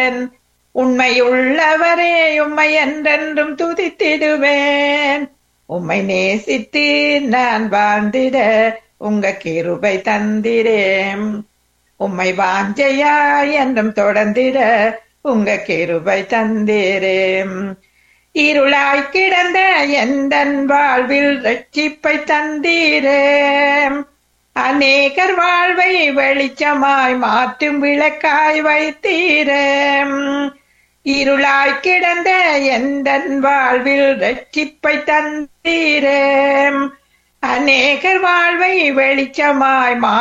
உண்மையுள்ளவரே உம்மை என்றென்றும் துதித்திடுவேன் உம்மை நேசித்து நான் வாழ்ந்திட உங்க கிருபை தந்திரேன் உம்மை வாஞ்சையாய் என்றும் தொடர்ந்திட உங்க கிருபை தந்தீரேன் இருளாய் கிடந்த எந்தன் வாழ்வில் ரட்சிப்பை தந்தீரேன் அநேகர் வாழ்வை வெளிச்சமாய் மாற்றும் விளக்காய் வைத்தீரேன் இருளாய் கிடந்த எந்தன் வாழ்வில் ரட்சிப்பை தந்தீரேன் அநேகர் வாழ்வை வெளிச்சமாய் மா